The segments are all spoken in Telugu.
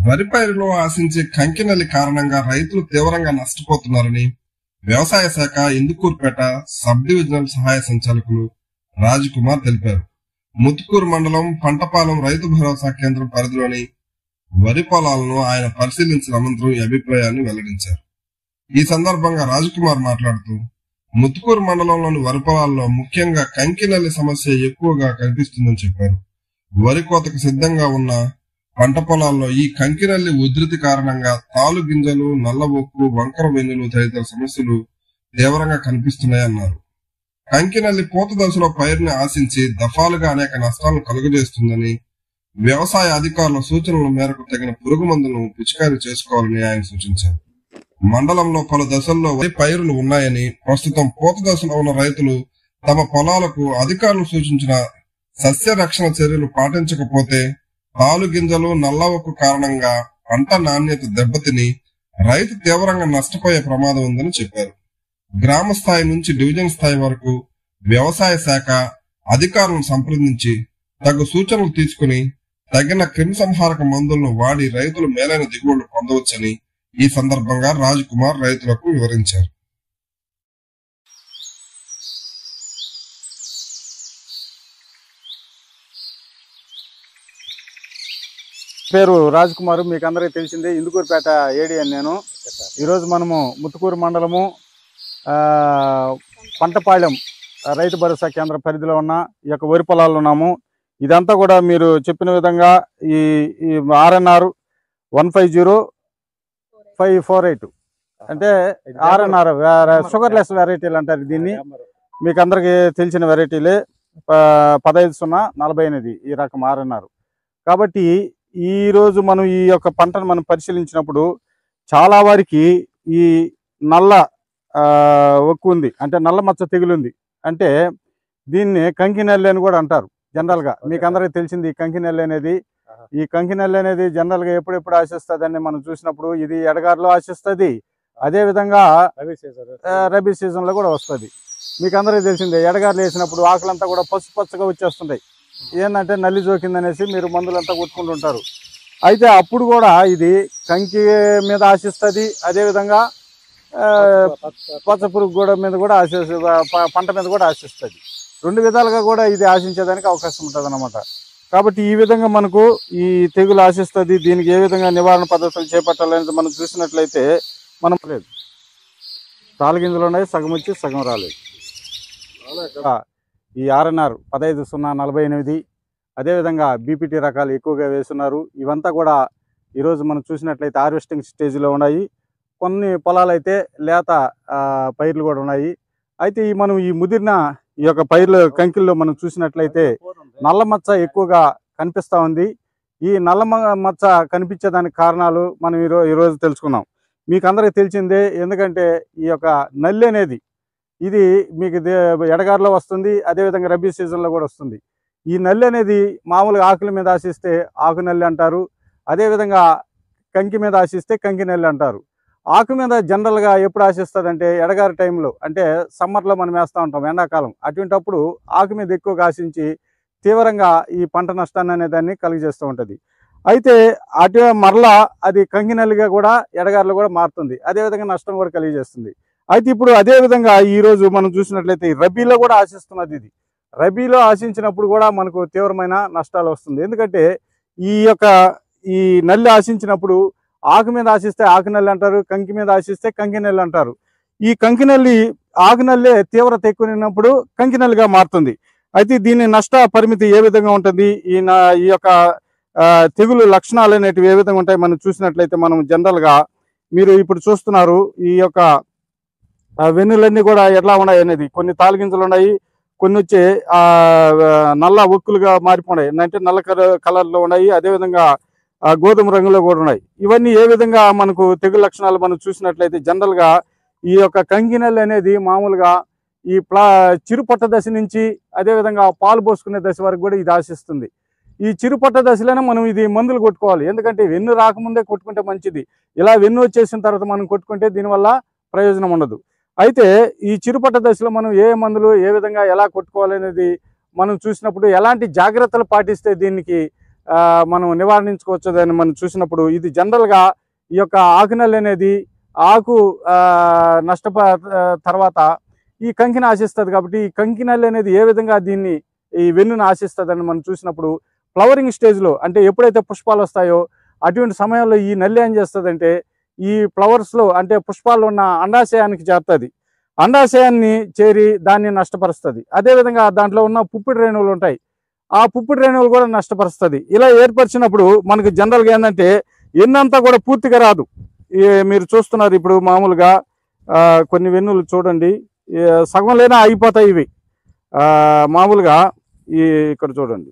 వరి పైరులో ఆశించే కంకినల్లి కారణంగా రైతులు తీవ్రంగా నష్టపోతున్నారని వ్యవసాయ శాఖ ఇందుకూరుపేట సబ్ డివిజనల్ సహాయ సంచాలకులు కుమార్ తెలిపారు ముత్తుకూరు మండలం పంటపాలెం రైతు భరోసా కేంద్రం పరిధిలోని వరి పొలాలను ఆయన పరిశీలించిన అనంతరం ఈ అభిప్రాయాన్ని వెల్లడించారు ఈ సందర్భంగా రాజకుమార్ మాట్లాడుతూ ముత్తుకూరు మండలంలోని వరి పొలాల్లో ముఖ్యంగా కంకినల్లి సమస్య ఎక్కువగా కనిపిస్తుందని చెప్పారు వరి కోతకు సిద్ధంగా ఉన్న పంట పొలాల్లో ఈ కంకినల్లి ఉధృతి కారణంగా తాలు గింజలు నల్లబొక్కు వంకర వెన్నులు తదితర సమస్యలు తీవ్రంగా కనిపిస్తున్నాయన్నారు కంకినల్లి పూత దశలో పైరుని ఆశించి దఫాలుగా అనేక నష్టాలను కలుగజేస్తుందని వ్యవసాయ అధికారుల సూచనల మేరకు తగిన పురుగు మందులను పిచికారీ చేసుకోవాలని ఆయన సూచించారు మండలంలో పలు దశల్లో వరి పైరులు ఉన్నాయని ప్రస్తుతం పూత దశలో ఉన్న రైతులు తమ పొలాలకు అధికారులు సూచించిన సస్య రక్షణ చర్యలు పాటించకపోతే పాలు గింజలు నల్లవకు కారణంగా పంట నాణ్యత దెబ్బతిని రైతు తీవ్రంగా నష్టపోయే ప్రమాదం ఉందని చెప్పారు గ్రామ స్థాయి నుంచి డివిజన్ స్థాయి వరకు వ్యవసాయ శాఖ అధికారులను సంప్రదించి తగు సూచనలు తీసుకుని తగిన క్రిమిసంహారక మందులను వాడి రైతులు మేలైన దిగుబడులు పొందవచ్చని ఈ సందర్భంగా రాజ్ కుమార్ రైతులకు వివరించారు పేరు రాజ్ కుమార్ మీకు అందరికీ తెలిసిందే ఇందుకూరుపేట ఏడియన్ నేను ఈరోజు మనము ముత్తుకూరు మండలము ఆ, పంటపాళెం రైతు భరోసా కేంద్ర పరిధిలో ఉన్న ఈ యొక్క వరి పొలాల్లో ఉన్నాము ఇదంతా కూడా మీరు చెప్పిన విధంగా ఈ ఈ RNR one five zero five four eight అంటే ఆర్ఎన్ఆర్ షుగర్లెస్ వెరైటీలు అంటారు దీన్ని మీకు అందరికీ తెలిసిన వెరైటీలే ప- పదహైదు సున్నా నలభై ఎనిమిది ఈ రకం ఆర్ఎన్ఆర్ కాబట్టి ఈ రోజు మనం ఈ యొక్క పంటను మనం పరిశీలించినప్పుడు చాలా వారికి ఈ నల్ల ఆ, ఒక్కు ఉంది అంటే నల్ల మచ్చ తెగులు ఉంది అంటే దీన్ని కంకినెల్లి అని కూడా అంటారు జనరల్ గా మీకు అందరికీ తెలిసింది ఈ కంకినెల్లి అనేది ఈ కంకినెల్లి అనేది జనరల్ గా ఎప్పుడెప్పుడు ఆశిస్తుంది మనం చూసినప్పుడు ఇది ఎడగారులో ఆశిస్తుంది అదే విధంగా ఆ, రబీ సీజన్ లో కూడా వస్తుంది మీకు అందరికీ తెలిసిందే ఎడగారులు వేసినప్పుడు ఆకులంతా కూడా పసుపు పచ్చగా వచ్చేస్తుంటాయి ఏంటంటే నల్లి జోకిందనేసి మీరు మందులంతా కొట్టుకుంటుంటారు అయితే అప్పుడు కూడా ఇది కంకి మీద ఆశిస్తుంది అదేవిధంగా ఆ, పచ్చ పురుగు కూడా మీద కూడా ఆశి ప- పంట మీద కూడా ఆశిస్తుంది రెండు విధాలుగా కూడా ఇది ఆశించేదానికి అవకాశం ఉంటుంది అనమాట కాబట్టి ఈ విధంగా మనకు ఈ తెగులు ఆశిస్తుంది దీనికి ఏ విధంగా నివారణ పద్ధతులు చేపట్టాలనేది మనం చూసినట్లయితే మనం లేదు తాలగింజలు ఉన్నాయి సగం వచ్చి సగం రాలేదు ఆ, ఈ ఆర్ఎన్ఆర్ పదహైదు సున్నా నలభై ఎనిమిది అదేవిధంగా బీపీటీ రకాలు ఎక్కువగా వేస్తున్నారు ఇవంతా కూడా ఈరోజు మనం చూసినట్లయితే హార్వెస్టింగ్ స్టేజ్లో ఉన్నాయి కొన్ని పొలాలు అయితే లేత ఆ, పైర్లు కూడా ఉన్నాయి అయితే ఈ మనం ఈ ముదిరిన ఈ యొక్క పైర్లు కంకిల్లో మనం చూసినట్లయితే నల్ల మచ్చ ఎక్కువగా కనిపిస్తూ ఉంది ఈ నల్ల మ- మచ్చ కనిపించేదానికి కారణాలు మనం ఈరో ఈరోజు తెలుసుకున్నాం మీకు అందరికీ తెలిసిందే ఎందుకంటే ఈ యొక్క నల్లి అనేది ఇది మీకు దే- ఎడగారులో వస్తుంది అదేవిధంగా రబీ సీజన్లో కూడా వస్తుంది ఈ నల్లి అనేది మామూలుగా ఆకుల మీద ఆశిస్తే ఆకు నల్లి అంటారు అదేవిధంగా కంకి మీద ఆశిస్తే కంకి నల్లి అంటారు ఆకు మీద జనరల్గా ఎప్పుడు ఆశిస్తుంది అంటే ఎడగారి టైంలో అంటే సమ్మర్లో మనం వేస్తూ ఉంటాం ఎండాకాలం అటువంటప్పుడు ఆకు మీద ఎక్కువగా ఆశించి తీవ్రంగా ఈ పంట నష్టాన్ని అనే దాన్ని కలిగజేస్తూ ఉంటుంది అయితే అటు మరలా అది కంకినల్లిగా కూడా ఎడగారులో కూడా మారుతుంది అదేవిధంగా నష్టం కూడా కలిగజేస్తుంది అయితే ఇప్పుడు అదే విధంగా ఈ రోజు మనం చూసినట్లయితే ఈ రబీలో కూడా ఆశిస్తున్నది ఇది రబీలో ఆశించినప్పుడు కూడా మనకు తీవ్రమైన నష్టాలు వస్తుంది ఎందుకంటే ఈ యొక్క ఈ నల్లి ఆశించినప్పుడు ఆకు మీద ఆశిస్తే ఆకు నల్లి అంటారు కంకి మీద ఆశిస్తే కంకి నల్లి అంటారు ఈ కంకి నల్లి ఆకు నల్లే తీవ్రత ఎక్కువ ఉన్నప్పుడు కంకి నల్లిగా మారుతుంది అయితే దీని నష్ట పరిమితి ఏ విధంగా ఉంటుంది ఈ నా- ఈ యొక్క ఆ, తెగులు లక్షణాలు అనేటివి ఏ విధంగా ఉంటాయి మనం చూసినట్లయితే మనం జనరల్ గా మీరు ఇప్పుడు చూస్తున్నారు ఈ యొక్క ఆ, వెన్నులన్నీ కూడా ఎట్లా ఉన్నాయి అనేది కొన్ని తాలిగింజలు ఉన్నాయి కొన్ని వచ్చి ఆ నల్ల ఒక్కులుగా మారిపోయినాయి అంటే నల్ల కలర్ లో ఉన్నాయి అదేవిధంగా ఆ, గోధుమ రంగులో కూడా ఉన్నాయి ఇవన్నీ ఏ విధంగా మనకు తెగులు లక్షణాలు మనం చూసినట్లయితే జనరల్ గా ఈ యొక్క కంగినెల్ అనేది మామూలుగా ఈ ప్లా చిరుపట్ట దశ నుంచి అదేవిధంగా పాలు పోసుకునే దశ వరకు కూడా ఇది ఆశిస్తుంది ఈ చిరుపట్ట దశలోనే మనం ఇది మందులు కొట్టుకోవాలి ఎందుకంటే వెన్ను రాకముందే కొట్టుకుంటే మంచిది ఇలా వెన్ను వచ్చేసిన తర్వాత మనం కొట్టుకుంటే దీనివల్ల ప్రయోజనం ఉండదు అయితే ఈ చిరుపట్ట దశలో మనం ఏ మందులు ఏ విధంగా ఎలా కొట్టుకోవాలి అనేది మనం చూసినప్పుడు ఎలాంటి జాగ్రత్తలు పాటిస్తే దీనికి ఆ, మనం నివారించుకోవచ్చు అని మనం చూసినప్పుడు ఇది జనరల్గా ఈ యొక్క ఆకునల్లి అనేది ఆకు ఆ, నష్టప ఆ, తర్వాత ఈ కంకిని ఆశిస్తుంది కాబట్టి ఈ కంకినల్లి అనేది ఏ విధంగా దీన్ని ఈ వెన్నును ఆశిస్తుందని మనం చూసినప్పుడు ఫ్లవరింగ్ స్టేజ్లో అంటే ఎప్పుడైతే పుష్పాలు వస్తాయో అటువంటి సమయంలో ఈ నల్లి ఏం చేస్తుందంటే ఈ ఫ్లవర్స్లో అంటే పుష్పాలు ఉన్న అండాశయానికి చేరుతుంది అండాశయాన్ని చేరి దాన్ని నష్టపరుస్తుంది అదేవిధంగా దాంట్లో ఉన్న పుప్పిడి రేణువులు ఉంటాయి ఆ పుప్పిడి రేణువులు కూడా నష్టపరుస్తుంది ఇలా ఏర్పరిచినప్పుడు మనకు జనరల్గా ఏంటంటే ఎన్నంతా కూడా పూర్తిగా రాదు ఈ మీరు చూస్తున్నారు ఇప్పుడు మామూలుగా ఆ, కొన్ని వెన్నులు చూడండి ఈ సగం లేనా అయిపోతాయి ఇవి ఆ, మామూలుగా ఈ ఇక్కడ చూడండి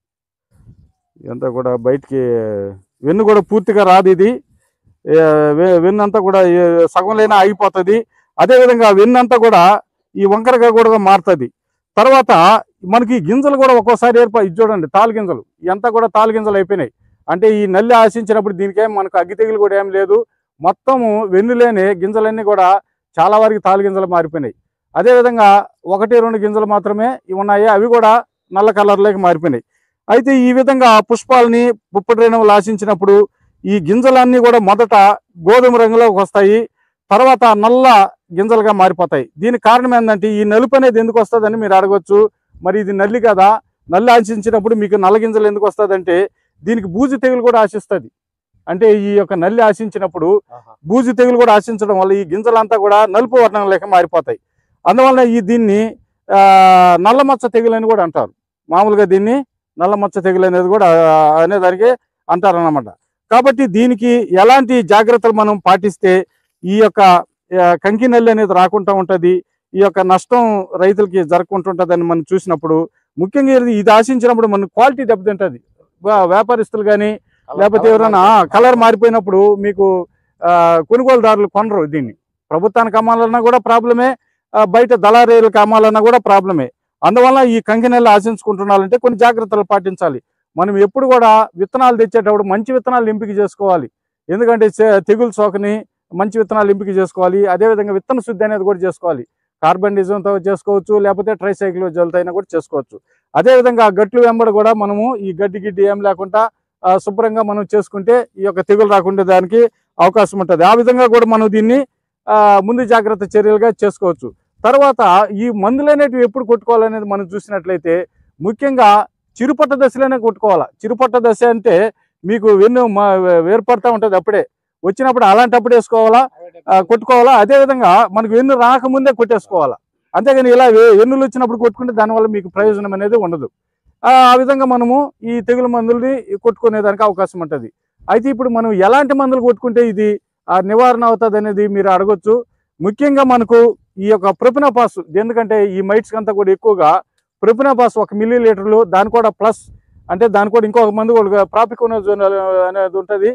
ఇదంతా కూడా బయటికి వెన్ను కూడా పూర్తిగా రాదు ఇది ఏ, వె- వెన్ను అంతా కూడా ఏ, సగం లేనా ఆగిపోతుంది అదేవిధంగా వెన్ను అంతా కూడా ఈ వంకరగా కూడా మారుతుంది తర్వాత మనకి ఈ గింజలు కూడా ఒక్కోసారి ఏర్ప ఇది చూడండి తాలు గింజలు ఇదంతా కూడా తాలు గింజలు అయిపోయినాయి అంటే ఈ నల్లి ఆశించినప్పుడు దీనికేం మనకు అగ్గి తెగులు కూడా ఏం లేదు మొత్తము వెన్నులేని గింజలన్నీ కూడా చాలా వరకు తాలు గింజలు మారిపోయినాయి అదేవిధంగా ఒకటి రెండు గింజలు మాత్రమే ఇవి ఉన్నాయి అవి కూడా నల్ల కలర్లోకి మారిపోయినాయి అయితే ఈ విధంగా పుష్పాలని పుప్పటి రేణువులు ఆశించినప్పుడు ఈ గింజలన్నీ కూడా మొదట గోధుమ రంగులోకి వస్తాయి తర్వాత నల్ల గింజలుగా మారిపోతాయి దీనికి కారణం ఏంటంటే ఈ నలుపు అనేది ఎందుకు వస్తుందని మీరు అడగొచ్చు మరి ఇది నల్లి కదా నల్లి ఆశించినప్పుడు మీకు నల్ల గింజలు ఎందుకు వస్తుందంటే దీనికి బూజు తెగులు కూడా ఆశిస్తుంది అంటే ఈ యొక్క నల్లి ఆశించినప్పుడు బూజు తెగులు కూడా ఆశించడం వల్ల ఈ గింజలంతా కూడా నలుపు వర్ణం లేక మారిపోతాయి అందువలన ఈ దీన్ని ఆ, నల్ల మచ్చ తెగులు అని కూడా అంటారు మామూలుగా దీన్ని నల్ల మచ్చ తెగులు అనేది కూడా ఆ, అనేదానికి అంటారు అన్నమాట కాబట్టి దీనికి ఎలాంటి జాగ్రత్తలు మనం పాటిస్తే ఈ యొక్క ఆ, కంకి నల్లి అనేది రాకుండా ఉంటుంది ఈ యొక్క నష్టం రైతులకి జరగకుంటుంటుందని మనం చూసినప్పుడు ముఖ్యంగా ఇది ఇది ఆశించినప్పుడు మన క్వాలిటీ దెబ్బతింటుంది వా- వ్యాపారస్తులు కానీ లేకపోతే ఎవరైనా కలర్ మారిపోయినప్పుడు మీకు ఆ, కొనుగోలుదారులు కొనరు దీన్ని ప్రభుత్వానికి అమ్మాలన్నా కూడా ప్రాబ్లమే ఆ, బయట దళారీలకు అమ్మాలన్నా కూడా ప్రాబ్లమే అందువల్ల ఈ కంకి నెల ఆశించుకుంటున్నారంటే కొన్ని జాగ్రత్తలు పాటించాలి మనం ఎప్పుడు కూడా విత్తనాలు తెచ్చేటప్పుడు మంచి విత్తనాలు ఎంపిక చేసుకోవాలి ఎందుకంటే చే- తెగులు సోకని మంచి విత్తనాలు ఎంపిక చేసుకోవాలి అదేవిధంగా విత్తన శుద్ధి అనేది కూడా చేసుకోవాలి కార్బన్ డిజంతో చేసుకోవచ్చు లేకపోతే ట్రైసైకిల్ జల్తో అయినా కూడా చేసుకోవచ్చు అదేవిధంగా ఆ గట్లు వెంబడి కూడా మనము ఈ గడ్డి గిడ్డి ఏం లేకుండా ఆ, శుభ్రంగా మనం చేసుకుంటే ఈ యొక్క తెగులు రాకుండా దానికి అవకాశం ఉంటుంది ఆ విధంగా కూడా మనం దీన్ని ఆ, ముందు జాగ్రత్త చర్యలుగా చేసుకోవచ్చు తర్వాత ఈ మందులు అనేటివి ఎప్పుడు కొట్టుకోవాలనేది మనం చూసినట్లయితే ముఖ్యంగా చిరుపట్ట దశలోనే కొట్టుకోవాలి చిరుపట్ట దశ అంటే మీకు వెన్ను మా- వేర్పడతా ఉంటుంది అప్పుడే వచ్చినప్పుడు అలాంటప్పుడు వేసుకోవాలా ఆ, కొట్టుకోవాలా అదేవిధంగా మనకు వెన్ను రాకముందే కొట్టేసుకోవాలా అంతేగాని ఇలా వే- వెన్నులు వచ్చినప్పుడు కొట్టుకుంటే దానివల్ల మీకు ప్రయోజనం అనేది ఉండదు ఆ ఆ విధంగా మనము ఈ తెగులు మందుల్ని కొట్టుకునేదానికి అవకాశం ఉంటుంది అయితే ఇప్పుడు మనం ఎలాంటి మందులు కొట్టుకుంటే ఇది ఆ నివారణ అవుతుంది అనేది మీరు అడగొచ్చు ముఖ్యంగా మనకు ఈ యొక్క ప్రొపినోపాస్ ఎందుకంటే ఈ మైట్స్ అంతా కూడా ఎక్కువగా ప్రొపినోపాస్ ఒక మిల్లీ లీటర్లు దాని కూడా ప్లస్ అంటే దాని కూడా ఇంకొక మందు కూడా ప్రాపికోనోజోన్ అనేది ఉంటుంది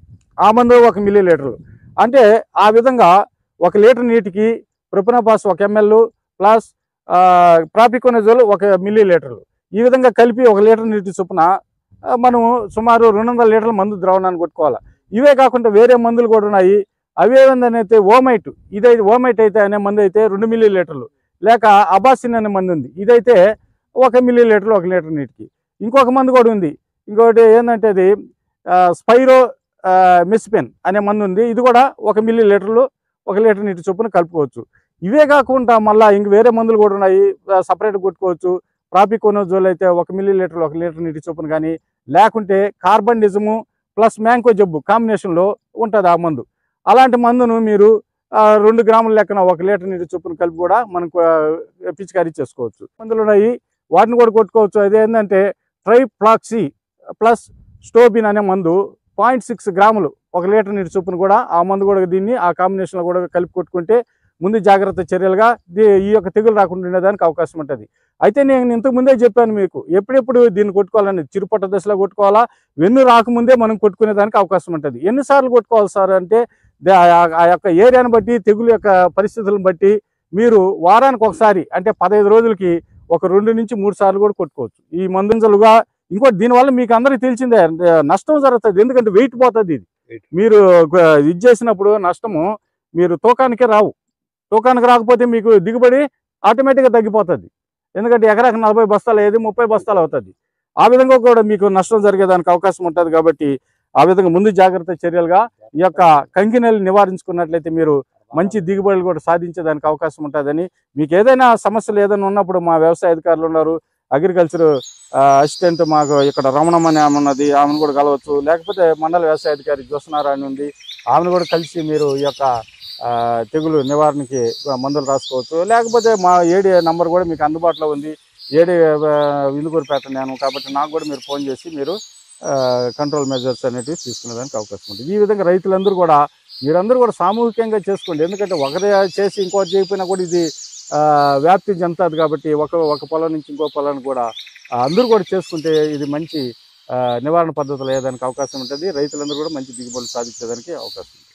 ఆ మందు ఒక మిల్లీ లీటర్లు అంటే ఆ విధంగా ఒక లీటర్ నీటికి ప్రొపినోపాస్ ఒక ఎంఎల్ ప్లస్ ప్రాపికోనజోల్ ఒక మిల్లీ లీటర్లు ఈ విధంగా కలిపి ఒక లీటర్ నీటి చొప్పున ఆ, మనము సుమారు రెండు వందల లీటర్ల మందు ద్రావణాన్ని కొట్టుకోవాలి ఇవే కాకుండా వేరే మందులు కూడా ఉన్నాయి అవి ఏంటంటే ఓమైట్ ఇదైతే ఓమైట్ అయితే అనే మందు అయితే రెండు మిల్లీ లీటర్లు లేక అబాసిన్ అనే మందు ఉంది ఇదైతే ఒక మిల్లీ లీటర్లు ఒక లీటర్ నీటికి ఇంకొక మందు కూడా ఉంది ఇంకొకటి ఏంటంటే అది ఆ, స్పైరో ఆ, మిస్పెన్ అనే మందు ఉంది ఇది కూడా ఒక మిల్లీ లీటర్లు ఒక లీటర్ నీటి చొప్పున కలుపుకోవచ్చు ఇవే కాకుండా మళ్ళీ ఇంక వేరే మందులు కూడా ఉన్నాయి సపరేట్ కొట్టుకోవచ్చు ప్రాపికోనోజోల్ అయితే ఒక మిల్లీ లీటర్ ఒక లీటర్ నీటి చొప్పున కానీ లేకుంటే కార్బన్ డిజము ప్లస్ మ్యాంకో జబ్బు కాంబినేషన్లో ఉంటుంది ఆ మందు అలాంటి మందును మీరు ఆ, రెండు గ్రాముల లెక్కన ఒక లీటర్ నీటి చొప్పున కలిపి కూడా మనకు ఆ, పిచికారీ చేసుకోవచ్చు మందులు ఉన్నాయి వాటిని కూడా కొట్టుకోవచ్చు అదేంటంటే ట్రైప్లాక్సీ ప్లస్ స్టోబిన్ అనే మందు పాయింట్ సిక్స్ గ్రాములు ఒక లీటర్ నీటి చొప్పున కూడా ఆ మందు కూడా దీన్ని ఆ కాంబినేషన్లో కూడా కలిపి కొట్టుకుంటే ముందు జాగ్రత్త చర్యలుగా దీ- ఈ యొక్క తెగులు రాకుండా ఉండేదానికి అవకాశం ఉంటుంది అయితే నేను ఇంతకు ముందే చెప్పాను మీకు ఎప్పుడెప్పుడు దీన్ని కొట్టుకోవాలని చిరుపట్ట దశలో కొట్టుకోవాలా వెన్ను రాకముందే మనం కొట్టుకునే దానికి అవకాశం ఉంటుంది ఎన్నిసార్లు కొట్టుకోవాలి సార్ అంటే దే- ఆ- ఆ యొక్క ఏరియాని బట్టి తెగులు యొక్క పరిస్థితులను బట్టి మీరు వారానికి ఒకసారి అంటే పదహైదు రోజులకి ఒక రెండు నుంచి మూడు సార్లు కూడా కొట్టుకోవచ్చు ఈ మందులుగా ఇంకోటి దీనివల్ల మీకు అందరికీ తెలిసిందే ఆ, నష్టం జరుగుతుంది ఎందుకంటే వెయిట్ పోతుంది ఇది Weight. మీరు ఆ, ఇది చేసినప్పుడు నష్టము మీరు తూకానికే రావు తూకానికి రాకపోతే మీకు దిగుబడి ఆటోమేటిక్గా తగ్గిపోతుంది ఎందుకంటే ఎకరాకి నలభై బస్తాలు ఏది ముప్పై బస్తాలు అవుతుంది ఆ విధంగా కూడా మీకు నష్టం జరిగేదానికి అవకాశం ఉంటుంది కాబట్టి ఆ విధంగా ముందు జాగ్రత్త చర్యలుగా ఈ యొక్క కంకినెల్ని నివారించుకున్నట్లయితే మీరు మంచి దిగుబడులు కూడా సాధించేదానికి అవకాశం ఉంటుందని మీకు ఏదైనా సమస్యలు ఏదైనా ఉన్నప్పుడు మా వ్యవసాయ అధికారులు ఉన్నారు అగ్రికల్చర్ అసిస్టెంట్ మాకు ఇక్కడ రమణమ్మ అని ఆమె ఉన్నది ఆమెను కూడా కలవచ్చు లేకపోతే మండల వ్యవసాయ అధికారి జ్యోత్సనారాయణ ఉంది ఆమెను కూడా కలిసి మీరు ఈ యొక్క ఆ, తెగులు నివారణకి మందులు రాసుకోవచ్చు లేకపోతే మా ఏడి నంబర్ కూడా మీకు అందుబాటులో ఉంది ఏడి విందుకూరుపేట నేను కాబట్టి నాకు కూడా మీరు ఫోన్ చేసి మీరు కంట్రోల్ మెజర్స్ అనేటివి తీసుకునేదానికి అవకాశం ఉంటుంది ఈ విధంగా రైతులందరూ కూడా మీరందరూ కూడా సామూహికంగా చేసుకోండి ఎందుకంటే ఒకరే చేసి ఇంకోటి చేయకపోయినా కూడా ఇది ఆ, వ్యాప్తి చెందుతుంది కాబట్టి ఒక ఒక పొలం నుంచి ఇంకో పొలాన్ని కూడా ఆ, అందరూ కూడా చేసుకుంటే ఇది మంచి ఆ, నివారణ పద్ధతులు అయ్యేదానికి అవకాశం ఉంటుంది రైతులందరూ కూడా మంచి దిగుబడులు సాధించేదానికి అవకాశం ఉంటుంది